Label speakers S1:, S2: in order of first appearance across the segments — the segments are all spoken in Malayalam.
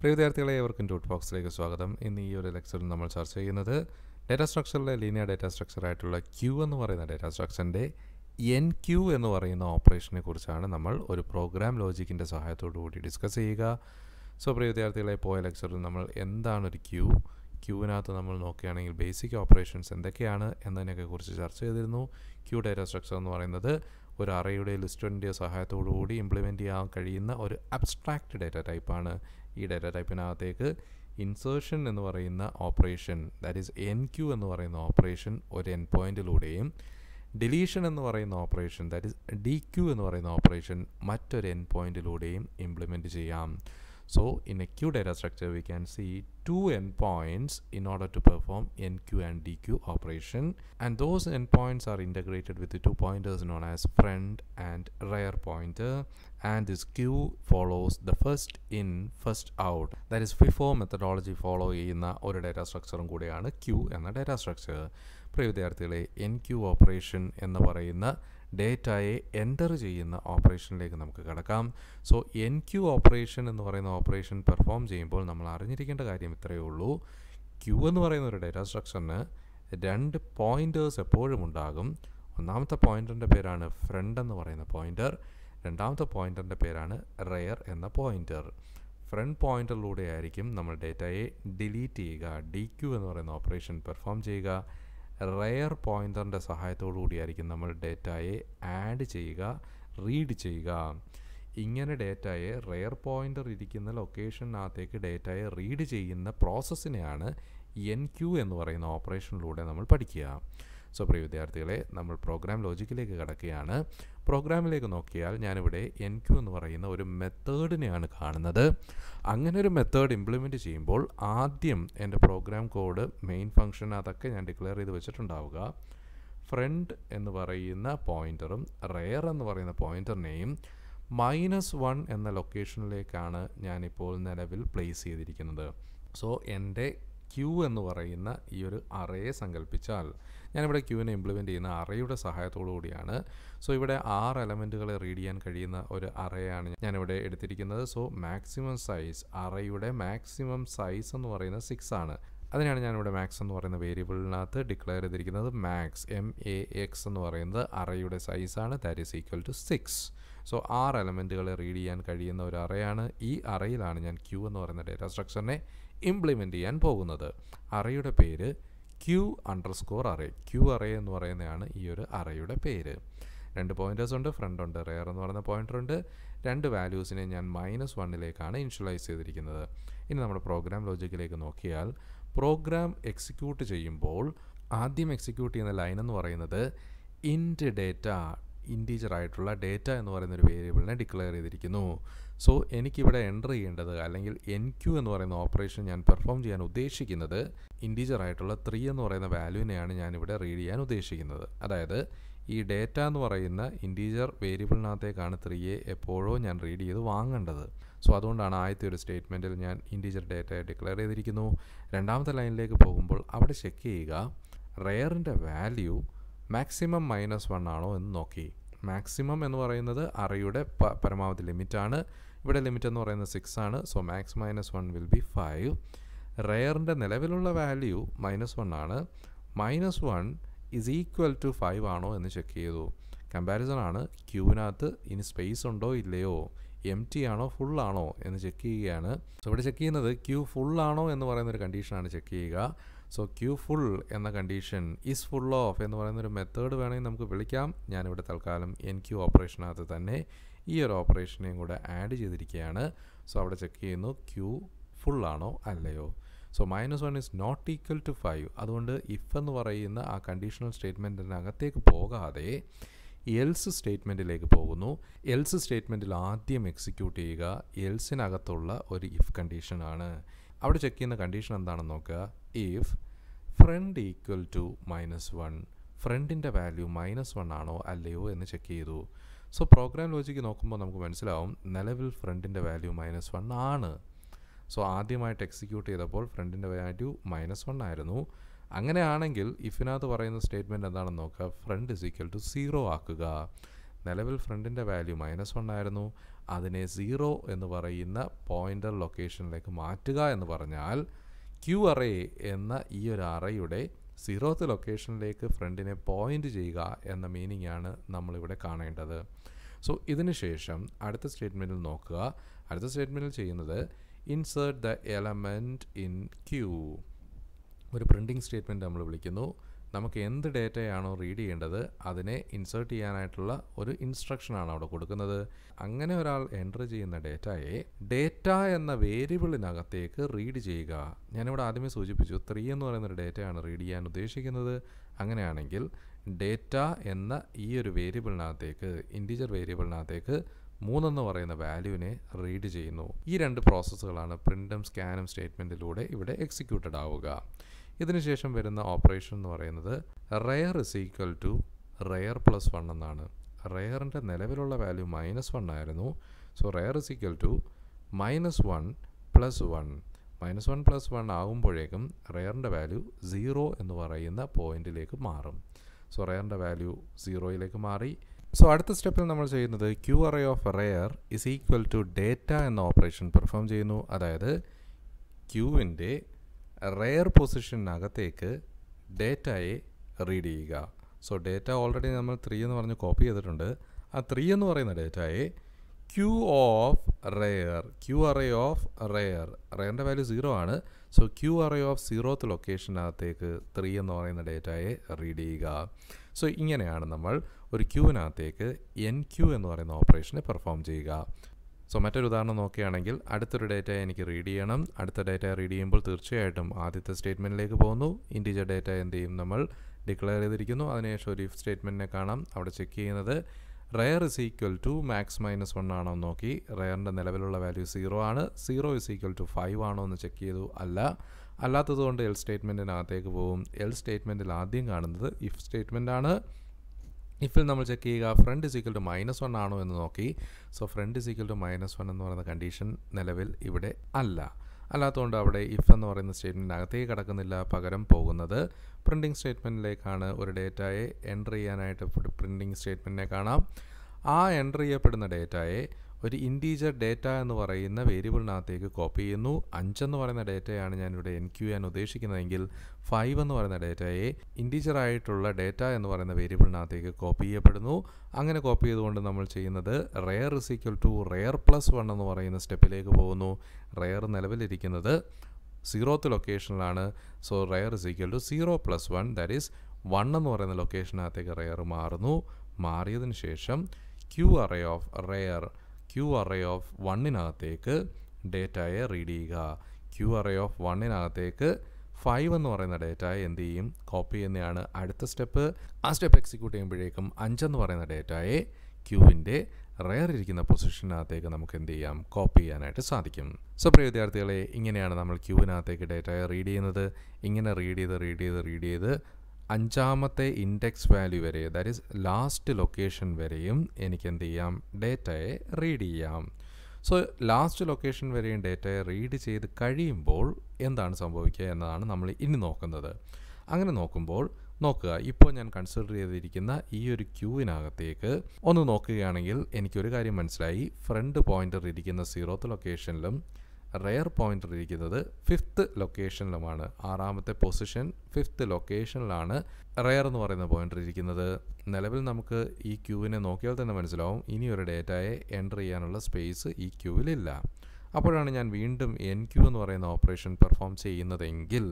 S1: പ്രിയ വിദ്യാർത്ഥികളെ ഏവർക്കും ഡോട്ട് ബോക്സിലേക്ക് സ്വാഗതം ഇന്ന് ഈ ഒരു ലെക്ചറിൽ നമ്മൾ ചർച്ച ചെയ്യുന്നത് ഡാറ്റ സ്ട്രക്ചറിലെ ലീനിയർ ഡാറ്റ സ്ട്രക്ചർ ആയിട്ടുള്ള ക്യൂ എന്ന് പറയുന്ന ഡാറ്റ സ്ട്രക്ചറിൻ്റെ എൻ ക്യൂ എന്ന് പറയുന്ന ഓപ്പറേഷനെ കുറിച്ചാണ് നമ്മൾ ഒരു പ്രോഗ്രാം ലോജിക്കിൻ്റെ സഹായത്തോടു കൂടി ഡിസ്കസ് ചെയ്യുക സോ പ്രിയ വിദ്യാർത്ഥികളെ പോയ ലെക്ചറിൽ നമ്മൾ എന്താണ് ഒരു ക്യൂ ക്യൂവിനകത്ത് നമ്മൾ നോക്കുകയാണെങ്കിൽ ബേസിക് ഓപ്പറേഷൻസ് എന്തൊക്കെയാണ് എന്നതിനെയൊക്കെ കുറിച്ച് ചർച്ച ചെയ്തിരുന്നു ക്യൂ ഡാറ്റ സ്ട്രക്ചർ എന്ന് പറയുന്നത് ഒരു അറയുടെ ലിസ്റ്റിൻ്റെ സഹായത്തോടു കൂടി ഇംപ്ലിമെൻറ്റ് ചെയ്യാൻ കഴിയുന്ന ഒരു അബ്സ്ട്രാക്റ്റ് ഡാറ്റ ടൈപ്പാണ് ഈ ഡാറ്റ ടൈപ്പിനകത്തേക്ക് ഇൻസേർഷൻ എന്ന് പറയുന്ന operation that is enqueue എന്ന് പറയുന്ന ഓപ്പറേഷൻ ഒരു എൻ പോയിൻറ്റിലൂടെയും ഡിലീഷൻ എന്ന് പറയുന്ന operation that is dequeue എന്ന് പറയുന്ന ഓപ്പറേഷൻ മറ്റൊരു എൻ പോയിൻറ്റിലൂടെയും ഇംപ്ലിമെൻറ്റ് ചെയ്യാം So in a queue data structure, we can see two endpoints in order to perform NQ and DQ operation. And those endpoints are integrated with the two pointers known as friend and rear pointer. And this queue follows the first in, first out. That is FIFO methodology follow ചെയ്യുന്ന ഒരു ഡാറ്റ സ്ട്രക്ചറും കൂടിയാണ് ക്യൂ എന്ന ഡാറ്റ സ്ട്രക്ചർ പ്രിയ വിദ്യാർത്ഥികളെ എൻ ക്യൂ ഓപ്പറേഷൻ എന്ന് പറയുന്ന ഡേറ്റയെ എൻ്റർ ചെയ്യുന്ന ഓപ്പറേഷനിലേക്ക് നമുക്ക് കിടക്കാം സോ എൻ ക്യൂ ഓപ്പറേഷൻ എന്ന് പറയുന്ന ഓപ്പറേഷൻ പെർഫോം ചെയ്യുമ്പോൾ നമ്മൾ അറിഞ്ഞിരിക്കേണ്ട കാര്യം ഇത്രയേ ഉള്ളൂ ക്യൂ എന്ന് പറയുന്ന ഒരു ഡേറ്റ സ്ട്രക്ചറിന് രണ്ട് പോയിൻറ്റേഴ്സ് എപ്പോഴും ഉണ്ടാകും ഒന്നാമത്തെ പോയിൻറ്ററിൻ്റെ പേരാണ് ഫ്രണ്ട് എന്ന് പറയുന്ന പോയിൻറ്റർ രണ്ടാമത്തെ പോയിൻറ്ററിൻ്റെ പേരാണ് റെയർ എന്ന പോയിൻറ്റർ ഫ്രണ്ട് പോയിൻറ്ററിലൂടെ ആയിരിക്കും നമ്മൾ ഡേറ്റയെ ഡിലീറ്റ് ചെയ്യുക ഡി ക്യൂ എന്ന് പറയുന്ന ഓപ്പറേഷൻ പെർഫോം ചെയ്യുക റെയർ പോയിൻ്ററിൻ്റെ സഹായത്തോടു കൂടിയായിരിക്കും നമ്മൾ ഡേറ്റയെ ആഡ് ചെയ്യുക റീഡ് ചെയ്യുക ഇങ്ങനെ ഡേറ്റയെ റെയർ പോയിൻ്റർ ഇരിക്കുന്ന ലൊക്കേഷനകത്തേക്ക് ഡേറ്റയെ റീഡ് ചെയ്യുന്ന പ്രോസസ്സിനെയാണ് എൻ ക്യൂ എന്ന് പറയുന്ന ഓപ്പറേഷനിലൂടെ നമ്മൾ പഠിക്കുക സോ പ്രിയ വിദ്യാർത്ഥികളെ നമ്മൾ പ്രോഗ്രാം ലോജിക്കിലേക്ക് കിടക്കുകയാണ് പ്രോഗ്രാമിലേക്ക് നോക്കിയാൽ ഞാനിവിടെ എൻ ക്യൂ എന്ന് പറയുന്ന ഒരു മെത്തേഡിനെയാണ് കാണുന്നത് അങ്ങനെ ഒരു മെത്തേഡ് ഇംപ്ലിമെൻറ്റ് ചെയ്യുമ്പോൾ ആദ്യം എൻ്റെ പ്രോഗ്രാം കോഡ് മെയിൻ ഫംഗ്ഷൻ അതൊക്കെ ഞാൻ ഡിക്ലെയർ ചെയ്ത് വെച്ചിട്ടുണ്ടാവുക ഫ്രണ്ട് എന്ന് പറയുന്ന പോയിൻ്ററും റെയർ എന്ന് പറയുന്ന പോയിൻ്ററിനെയും മൈനസ് വൺ എന്ന ലൊക്കേഷനിലേക്കാണ് ഞാനിപ്പോൾ നിലവിൽ പ്ലേസ് ചെയ്തിരിക്കുന്നത് സോ എൻ്റെ ക്യൂ എന്ന് പറയുന്ന ഈ ഒരു അറയെ സങ്കല്പിച്ചാൽ ഞാനിവിടെ ക്യൂവിനെ ഇംപ്ലിമെൻറ്റ് ചെയ്യുന്ന അറയുടെ സഹായത്തോടു കൂടിയാണ് സോ ഇവിടെ ആറ് എലമെൻറ്റുകളെ റീഡ് ചെയ്യാൻ കഴിയുന്ന ഒരു അറയാണ് ഞാനിവിടെ എടുത്തിരിക്കുന്നത് സോ മാക്സിമം സൈസ് അറയുടെ മാക്സിമം സൈസ് എന്ന് പറയുന്നത് സിക്സ് ആണ് അതിനാണ് ഞാനിവിടെ മാക്സ് എന്ന് പറയുന്ന വേരിയബിളിനകത്ത് ഡിക്ലെയർ ചെയ്തിരിക്കുന്നത് മാക്സ് എം എ എക്സ് എന്ന് പറയുന്നത് അറയുടെ സൈസാണ് that is equal to six so ആറ് എലമെൻറ്റുകളെ റീഡ് ചെയ്യാൻ കഴിയുന്ന ഒരു അറയാണ് ഈ അറയിലാണ് ഞാൻ ക്യൂ എന്ന് പറയുന്ന ഡേറ്റ സ്ട്രക്ചറിനെ ഇംപ്ലിമെൻറ്റ് ചെയ്യാൻ പോകുന്നത് അറയുടെ പേര് ക്യൂ അണ്ടർ സ്കോർ അറേ ക്യൂ അറേ എന്ന് പറയുന്നതാണ് ഈ ഒരു അറയുടെ പേര് രണ്ട് പോയിൻറ്റേഴ്സ് ഉണ്ട് ഫ്രണ്ട് ഉണ്ട് റെയർ എന്ന് പറയുന്ന പോയിൻ്റർ ഉണ്ട് രണ്ട് വാല്യൂസിനെ ഞാൻ മൈനസ് വണ്ണിലേക്കാണ് ഇൻഷ്യലൈസ് ചെയ്തിരിക്കുന്നത് ഇനി നമ്മുടെ പ്രോഗ്രാം ലോജിക്കിലേക്ക് നോക്കിയാൽ പ്രോഗ്രാം എക്സിക്യൂട്ട് ചെയ്യുമ്പോൾ ആദ്യം എക്സിക്യൂട്ട് ചെയ്യുന്ന ലൈൻ എന്ന് പറയുന്നത് ഇൻറ്റ് ഡേറ്റ ഇൻറ്റീജർ ആയിട്ടുള്ള ഡേറ്റ എന്ന് പറയുന്ന ഒരു വേരിയബിളിനെ ഡിക്ലെയർ ചെയ്തിരിക്കുന്നു സോ എനിക്കിവിടെ എൻ്റർ ചെയ്യേണ്ടത് അല്ലെങ്കിൽ എൻ ക്യൂ എന്ന് പറയുന്ന ഓപ്പറേഷൻ ഞാൻ പെർഫോം ചെയ്യാൻ ഉദ്ദേശിക്കുന്നത് ഇൻറ്റീജർ ആയിട്ടുള്ള ത്രീ എന്ന് പറയുന്ന വാല്യൂവിനെയാണ് ഞാനിവിടെ റീഡ് ചെയ്യാൻ ഉദ്ദേശിക്കുന്നത് അതായത് ഈ ഡേറ്റ എന്ന് പറയുന്ന ഇൻറ്റീജർ വേരിയബിളിനകത്തേക്കാണ് ത്രീയെ എപ്പോഴോ ഞാൻ റീഡ് ചെയ്ത് വാങ്ങേണ്ടത് സോ അതുകൊണ്ടാണ് ആദ്യത്തെ ഒരു സ്റ്റേറ്റ്മെൻറ്റിൽ ഞാൻ ഇൻറ്റീജർ ഡേറ്റ ഡിക്ലെയർ ചെയ്തിരിക്കുന്നു രണ്ടാമത്തെ ലൈനിലേക്ക് പോകുമ്പോൾ അവിടെ ചെക്ക് ചെയ്യുക റെയറിൻ്റെ വാല്യൂ മാക്സിമം മൈനസ് വൺ ആണോ എന്ന് നോക്കി മാക്സിമം എന്ന് പറയുന്നത് അറയുടെ പരമാവധി ലിമിറ്റാണ് ഇവിടെ ലിമിറ്റ് എന്ന് പറയുന്നത് സിക്സ് ആണ് so max minus one will be five റെയറിൻ്റെ നിലവിലുള്ള വാല്യൂ മൈനസ് വൺ ആണ് minus one is equal to five ആണോ എന്ന് ചെക്ക് ചെയ്തു കമ്പാരിസൺ ആണ് ക്യൂവിനകത്ത് ഇനി സ്പേസ് ഉണ്ടോ ഇല്ലയോ എം ടി ആണോ ഫുൾ ആണോ എന്ന് ചെക്ക് ചെയ്യുകയാണ് സോ ഇവിടെ ചെക്ക് ചെയ്യുന്നത് ക്യൂ ഫുൾ ആണോ എന്ന് പറയുന്ന ഒരു കണ്ടീഷനാണ് ചെക്ക് ചെയ്യുക സോ ക്യൂ ഫുൾ എന്ന കണ്ടീഷൻ ഈസ് ഫുൾ ഓഫ് എന്ന് പറയുന്ന ഒരു മെത്തേഡ് വേണമെങ്കിൽ നമുക്ക് വിളിക്കാം ഞാനിവിടെ തൽക്കാലം എൻ ക്യൂ ഓപ്പറേഷനകത്ത് തന്നെ ഈ ഒരു ഓപ്പറേഷനെയും കൂടെ ആഡ് ചെയ്തിരിക്കുകയാണ് സോ അവിടെ ചെക്ക് ചെയ്യുന്നു ക്യൂ ഫുൾ ആണോ അല്ലയോ so minus one is not equal to five അതുകൊണ്ട് ഇഫ് എന്ന് പറയുന്ന ആ കണ്ടീഷണൽ സ്റ്റേറ്റ്മെൻറ്റിനകത്തേക്ക് പോകാതെ എൽസ് സ്റ്റേറ്റ്മെൻറ്റിലേക്ക് പോകുന്നു എൽസ് സ്റ്റേറ്റ്മെൻറ്റിൽ ആദ്യം എക്സിക്യൂട്ട് ചെയ്യുക എൽസിനകത്തുള്ള ഒരു ഇഫ് കണ്ടീഷനാണ് അവിടെ ചെക്ക് ചെയ്യുന്ന കണ്ടീഷൻ എന്താണെന്ന് നോക്കുക if front equal to minus one ഫ്രണ്ടിൻ്റെ വാല്യൂ മൈനസ് വൺ ആണോ അല്ലയോ എന്ന് ചെക്ക് ചെയ്തു സോ പ്രോഗ്രാം ലോജിക്ക് നോക്കുമ്പോൾ നമുക്ക് മനസ്സിലാവും നിലവിൽ ഫ്രണ്ടിൻ്റെ വാല്യൂ മൈനസ് വൺ ആണ് സോ ആദ്യമായിട്ട് എക്സിക്യൂട്ട് ചെയ്തപ്പോൾ ഫ്രണ്ടിൻ്റെ വാല്യൂ മൈനസ് വൺ ആയിരുന്നു അങ്ങനെയാണെങ്കിൽ ഇഫിനകത്ത് പറയുന്ന സ്റ്റേറ്റ്മെൻറ്റ് എന്താണെന്ന് നോക്കുക front is equal to zero ആക്കുക നിലവിൽ ഫ്രണ്ടിൻ്റെ വാല്യൂ മൈനസ് വൺ ആയിരുന്നു അതിനെ സീറോ എന്ന് പറയുന്ന പോയിൻ്റർ ലൊക്കേഷനിലേക്ക് മാറ്റുക എന്ന് പറഞ്ഞാൽ ക്യൂ അറേ എന്ന ഈ ഒരു അറയുടെ സീറോത്ത് ലൊക്കേഷനിലേക്ക് ഫ്രണ്ടിനെ പോയിൻ്റ് ചെയ്യുക എന്ന മീനിങ് ആണ് നമ്മളിവിടെ കാണേണ്ടത് സോ ഇതിന് ശേഷം അടുത്ത സ്റ്റേറ്റ്മെൻറ്റിൽ നോക്കുക അടുത്ത സ്റ്റേറ്റ്മെൻറ്റിൽ ചെയ്യുന്നത് insert the element in queue ഒരു പ്രിൻറ്റിംഗ് സ്റ്റേറ്റ്മെൻറ്റ് നമ്മൾ വിളിക്കുന്നു നമുക്ക് എന്ത് ഡേറ്റയാണോ റീഡ് ചെയ്യേണ്ടത് അതിനെ ഇൻസേർട്ട് ചെയ്യാനായിട്ടുള്ള ഒരു ഇൻസ്ട്രക്ഷനാണ് അവിടെ കൊടുക്കുന്നത് അങ്ങനെ ഒരാൾ എൻ്റർ ചെയ്യുന്ന ഡേറ്റയെ ഡേറ്റ എന്ന വേരിയബിളിനകത്തേക്ക് റീഡ് ചെയ്യുക ഞാനിവിടെ ആദ്യമേ സൂചിപ്പിച്ചു ത്രീ എന്ന് പറയുന്ന ഒരു ഡേറ്റയാണ് റീഡ് ചെയ്യാൻ ഉദ്ദേശിക്കുന്നത് അങ്ങനെയാണെങ്കിൽ ഡേറ്റ എന്ന ഈ ഒരു വേരിയബിളിനകത്തേക്ക് ഇൻറ്റീജർ വേരിയബിളിനകത്തേക്ക് മൂന്നെന്ന് പറയുന്ന വാല്യൂവിനെ റീഡ് ചെയ്യുന്നു ഈ രണ്ട് പ്രോസസ്സുകളാണ് പ്രിൻറ്റും സ്കാനും സ്റ്റേറ്റ്മെൻറ്റിലൂടെ ഇവിടെ എക്സിക്യൂട്ടഡ് ആവുക ഇതിനുശേഷം വരുന്ന ഓപ്പറേഷൻ എന്ന് പറയുന്നത് rear is equal to rear plus one എന്നാണ് റെയറിൻ്റെ നിലവിലുള്ള വാല്യൂ മൈനസ് വൺ ആയിരുന്നു so rear is equal to minus one plus one minus one plus one ആകുമ്പോഴേക്കും റെയറിൻ്റെ വാല്യൂ സീറോ എന്ന് പറയുന്ന പോയിന്റിലേക്ക് മാറും സോ റെയറിൻ്റെ വാല്യൂ സീറോയിലേക്ക് മാറി സോ അടുത്ത സ്റ്റെപ്പിൽ നമ്മൾ ചെയ്യുന്നത് queue array of rear is equal to data എന്ന ഓപ്പറേഷൻ പെർഫോം ചെയ്യുന്നു അതായത് ക്യൂവിൻ്റെ റെയർ പൊസിഷനകത്തേക്ക് ഡേറ്റയെ റീഡ് ചെയ്യുക സോ ഡേറ്റ ഓൾറെഡി നമ്മൾ ത്രീ എന്ന് പറഞ്ഞ് കോപ്പി ചെയ്തിട്ടുണ്ട് ആ ത്രീ എന്ന് പറയുന്ന ഡേറ്റയെ queue of rear Q array of rear റെയറിൻ്റെ വാല്യൂ സീറോ ആണ് so queue array of zeroth ലൊക്കേഷനകത്തേക്ക് ത്രീ എന്ന് പറയുന്ന ഡേറ്റയെ റീഡ് ചെയ്യുക സോ ഇങ്ങനെയാണ് നമ്മൾ ഒരു ക്യൂവിനകത്തേക്ക് എൻ ക്യൂ എന്ന് പറയുന്ന ഓപ്പറേഷനെ പെർഫോം ചെയ്യുക സോ മറ്റൊരു ഉദാഹരണം നോക്കുകയാണെങ്കിൽ അടുത്തൊരു ഡേറ്റ എനിക്ക് റീഡ് ചെയ്യണം അടുത്ത ഡേറ്റ റീഡ് ചെയ്യുമ്പോൾ തീർച്ചയായിട്ടും ആദ്യത്തെ സ്റ്റേറ്റ്മെൻറ്റിലേക്ക് പോകുന്നു ഇൻറ്റീജർ ഡേറ്റ എന്ത് ചെയ്യും നമ്മൾ ഡിക്ലെയർ ചെയ്തിരിക്കുന്നു അതിനുശേഷം ഒരു ഇഫ് സ്റ്റേറ്റ്മെൻറ്റിനെ കാണാം അവിടെ ചെക്ക് ചെയ്യുന്നത് rear is equal to max minus one ആണോ എന്ന് നോക്കി റെയറിൻ്റെ നിലവിലുള്ള വാല്യൂ സീറോ ആണ് zero is equal to five ആണോ എന്ന് ചെക്ക് ചെയ്തു അല്ല അല്ലാത്തതുകൊണ്ട് എൽ സ്റ്റേറ്റ്മെൻറ്റിനകത്തേക്ക് പോകും എൽ സ്റ്റേറ്റ്മെൻറ്റിൽ ആദ്യം കാണുന്നത് ഇഫ് സ്റ്റേറ്റ്മെൻ്റ് ആണ് ഇഫിൽ നമ്മൾ ചെക്ക് ചെയ്യുക front is equal to minus one ആണോ എന്ന് നോക്കി so front is equal to minus one എന്ന് പറയുന്ന കണ്ടീഷൻ നിലവിൽ ഇവിടെ അല്ല അല്ലാത്തതുകൊണ്ട് അവിടെ ഇഫ് എന്ന് പറയുന്ന സ്റ്റേറ്റ്മെൻറ്റിനകത്തേക്ക് കിടക്കുന്നില്ല പകരം പോകുന്നത് പ്രിൻറ്റിംഗ് സ്റ്റേറ്റ്മെൻറ്റിലേക്കാണ് ഒരു ഡേറ്റയെ എൻ്റർ ചെയ്യാനായിട്ട് പ്രിൻറ്റിംഗ് സ്റ്റേറ്റ്മെൻറ്റിനെ കാണാം ആ എൻ്റർ ചെയ്യപ്പെടുന്ന ഡേറ്റയെ ഒരു ഇൻറ്റീജർ ഡേറ്റ എന്ന് പറയുന്ന വേരിയബിളിനകത്തേക്ക് കോപ്പി ചെയ്യുന്നു അഞ്ചെന്ന് പറയുന്ന ഡേറ്റയാണ് ഞാനിവിടെ എൻ ക്യു ചെയ്യാൻ ഉദ്ദേശിക്കുന്നതെങ്കിൽ ഫൈവ് എന്ന് പറയുന്ന ഡേറ്റയെ ഇൻറ്റീജർ ആയിട്ടുള്ള ഡേറ്റ എന്ന് പറയുന്ന വേരിയബിളിനകത്തേക്ക് കോപ്പി ചെയ്യപ്പെടുന്നു അങ്ങനെ കോപ്പി ചെയ്തുകൊണ്ട് നമ്മൾ ചെയ്യുന്നത് rear is equal to rear plus one എന്ന് പറയുന്ന സ്റ്റെപ്പിലേക്ക് പോകുന്നു റെയർ നിലവിലിരിക്കുന്നത് സീറോത്ത് ലൊക്കേഷനിലാണ് so rear is equal to zero plus one that is one എന്ന് പറയുന്ന ലൊക്കേഷനകത്തേക്ക് റെയർ മാറുന്നു മാറിയതിന് ശേഷം Q array of rear Q array of വണ്ണിനകത്തേക്ക് ഡേറ്റയെ റീഡ് ചെയ്യുക ക്യൂ അറേ ഓഫ് വണ്ണിനകത്തേക്ക് ഫൈവ് എന്ന് പറയുന്ന ഡേറ്റയെ എന്ത് ചെയ്യും കോപ്പി ചെയ്യുന്നതാണ് അടുത്ത സ്റ്റെപ്പ് ആ സ്റ്റെപ്പ് എക്സിക്യൂട്ട് ചെയ്യുമ്പോഴേക്കും അഞ്ചെന്ന് പറയുന്ന ഡേറ്റയെ ക്യൂവിൻ്റെ റെയർ ഇരിക്കുന്ന പൊസിഷനകത്തേക്ക് നമുക്ക് എന്ത് ചെയ്യാം കോപ്പി ചെയ്യാനായിട്ട് സാധിക്കും സോ പ്രിയ വിദ്യാർത്ഥികളെ ഇങ്ങനെയാണ് നമ്മൾ ക്യൂവിനകത്തേക്ക് ഡേറ്റയെ റീഡ് ചെയ്യുന്നത് ഇങ്ങനെ റീഡ് ചെയ്ത് റീഡ് ചെയ്ത് റീഡ് ചെയ്ത് അഞ്ചാമത്തെ ഇൻഡെക്സ് വാല്യൂ വരെ ദാറ്റ് ഈസ് ലാസ്റ്റ് ലൊക്കേഷൻ വരെയും എനിക്ക് എന്ത് ചെയ്യാം ഡേറ്റയെ റീഡ് ചെയ്യാം സോ ലാസ്റ്റ് ലൊക്കേഷൻ വരെയും ഡേറ്റയെ റീഡ് ചെയ്ത് കഴിയുമ്പോൾ എന്താണ് സംഭവിക്കുക എന്നതാണ് നമ്മൾ ഇനി നോക്കുന്നത് അങ്ങനെ നോക്കുമ്പോൾ നോക്കുക ഇപ്പോൾ ഞാൻ കൺസിഡർ ചെയ്തിരിക്കുന്ന ഈ ഒരു ക്യൂവിനകത്തേക്ക് ഒന്ന് നോക്കുകയാണെങ്കിൽ എനിക്കൊരു കാര്യം മനസ്സിലായി ഫ്രണ്ട് പോയിന്റർ ഇരിക്കുന്ന സീറോത്ത് ലൊക്കേഷനിലും റെയർ പോയിന്റർ ഇരിക്കുന്നത് ഫിഫ്ത്ത് ലൊക്കേഷനിലുമാണ് ആറാമത്തെ പൊസിഷൻ ഫിഫ്ത്ത് ലൊക്കേഷനിലാണ് റെയർ എന്ന് പറയുന്ന പോയിന്റർ ഇരിക്കുന്നത് നിലവിൽ നമുക്ക് ഈ ക്യൂവിനെ നോക്കിയാൽ തന്നെ മനസ്സിലാവും ഇനി ഒരു ഡേറ്റയെ എൻ്റർ ചെയ്യാനുള്ള സ്പേസ് ഈ ക്യൂവിലില്ല അപ്പോഴാണ് ഞാൻ വീണ്ടും എൻ ക്യൂ എന്ന് പറയുന്ന ഓപ്പറേഷൻ പെർഫോം ചെയ്യുന്നതെങ്കിൽ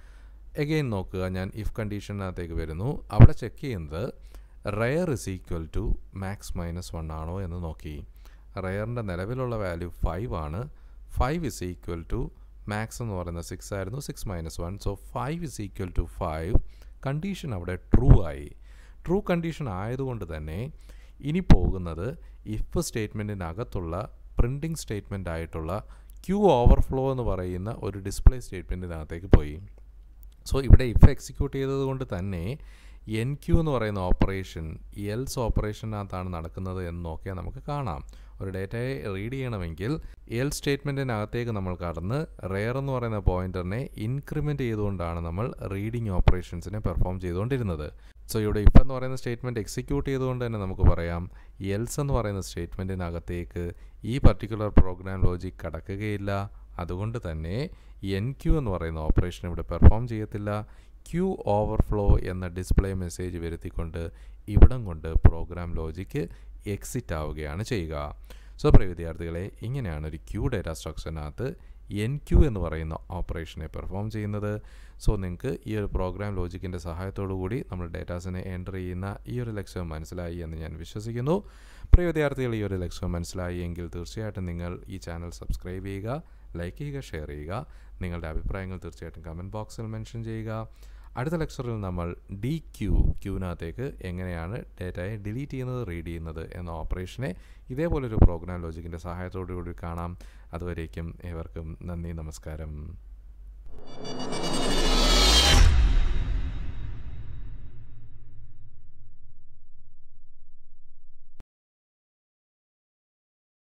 S1: എഗെയിൻ നോക്കുക ഞാൻ ഇഫ് കണ്ടീഷനകത്തേക്ക് വരുന്നു അവിടെ ചെക്ക് ചെയ്യുന്നത് rear is equal to max minus one ആണോ എന്ന് നോക്കി റെയറിൻ്റെ നിലവിലുള്ള വാല്യൂ ഫൈവ് ആണ് five is equal to max എന്ന് പറയുന്നത് സിക്സ് ആയിരുന്നു six minus one so five is equal to five condition അവിടെ ട്രൂ ആയി ട്രൂ കണ്ടീഷൻ ആയതുകൊണ്ട് തന്നെ ഇനി പോകുന്നത് ഇഫ് സ്റ്റേറ്റ്മെൻറ്റിനകത്തുള്ള പ്രിൻറ്റിംഗ് സ്റ്റേറ്റ്മെൻ്റ് ആയിട്ടുള്ള ക്യൂ ഓവർഫ്ലോ എന്ന് പറയുന്ന ഒരു ഡിസ്പ്ലേ സ്റ്റേറ്റ്മെൻറ്റിനകത്തേക്ക് പോയി സോ ഇവിടെ ഇഫ് എക്സിക്യൂട്ട് ചെയ്തത് കൊണ്ട് തന്നെ എൻ ക്യൂ എന്ന് പറയുന്ന ഓപ്പറേഷൻ എൽസ് ഓപ്പറേഷനകത്താണ് നടക്കുന്നത് എന്ന് നോക്കിയാൽ നമുക്ക് കാണാം ഒരു ഡേറ്റയെ റീഡ് ചെയ്യണമെങ്കിൽ എൽ സ്റ്റേറ്റ്മെൻറ്റിനകത്തേക്ക് നമ്മൾ കടന്ന് റെയർ എന്ന് പറയുന്ന പോയിന്ററിനെ ഇൻക്രിമെൻ്റ് ചെയ്തുകൊണ്ടാണ് നമ്മൾ റീഡിങ് ഓപ്പറേഷൻസിനെ പെർഫോം ചെയ്തുകൊണ്ടിരുന്നത് സോ ഇവിടെ ഇഫ് എന്ന് പറയുന്ന സ്റ്റേറ്റ്മെൻറ്റ് എക്സിക്യൂട്ട് ചെയ്തുകൊണ്ട് തന്നെ നമുക്ക് പറയാം എൽസ് എന്ന് പറയുന്ന സ്റ്റേറ്റ്മെൻറ്റിനകത്തേക്ക് ഈ പർട്ടിക്കുലർ പ്രോഗ്രാം ലോജിക് കടക്കുകയില്ല അതുകൊണ്ട് തന്നെ എൻ ക്യു എന്ന് പറയുന്ന ഓപ്പറേഷൻ ഇവിടെ പെർഫോം ചെയ്യത്തില്ല ക്യൂ ഓവർഫ്ലോ എന്ന ഡിസ്പ്ലേ മെസ്സേജ് വരുത്തിക്കൊണ്ട് ഇവിടം കൊണ്ട് പ്രോഗ്രാം ലോജിക്ക് എക്സിറ്റ് ആവുകയാണ് ചെയ്യുക സോ പ്രിയ വിദ്യാർത്ഥികളെ ഇങ്ങനെയാണ് ഒരു ക്യൂ ഡേറ്റ സ്ട്രക്ചറിനകത്ത് എൻ ക്യു എന്ന് പറയുന്ന ഓപ്പറേഷനെ പെർഫോം ചെയ്യുന്നത് സോ നിങ്ങൾക്ക് ഈ ഒരു പ്രോഗ്രാം ലോജിക്കിൻ്റെ സഹായത്തോടു കൂടി നമ്മൾ ഡേറ്റാസിനെ എൻ്റർ ചെയ്യുന്ന ഈ ഒരു ലക്ഷ്യം മനസ്സിലായി എന്ന് ഞാൻ വിശ്വസിക്കുന്നു പ്രിയ വിദ്യാർത്ഥികൾ ഈ ഒരു ലക്ഷ്യം മനസ്സിലായി എങ്കിൽ തീർച്ചയായിട്ടും നിങ്ങൾ ഈ ചാനൽ സബ്സ്ക്രൈബ് ചെയ്യുക ലൈക്ക് ചെയ്യുക ഷെയർ ചെയ്യുക നിങ്ങളുടെ അഭിപ്രായങ്ങൾ തീർച്ചയായിട്ടും കമൻറ്റ് ബോക്സിൽ മെൻഷൻ ചെയ്യുക അടുത്ത ലെക്ചറിൽ നമ്മൾ ഡി ക്യൂ ക്യൂവിനകത്തേക്ക് എങ്ങനെയാണ് ഡേറ്റയെ ഡിലീറ്റ് ചെയ്യുന്നത് റീഡ് ചെയ്യുന്നത് എന്ന ഓപ്പറേഷനെ ഇതേപോലൊരു പ്രോഗ്രാം ലോജിക്കിൻ്റെ സഹായത്തോടു കൂടി കാണാം അതുവരേക്കും ഏവർക്കും നന്ദി നമസ്കാരം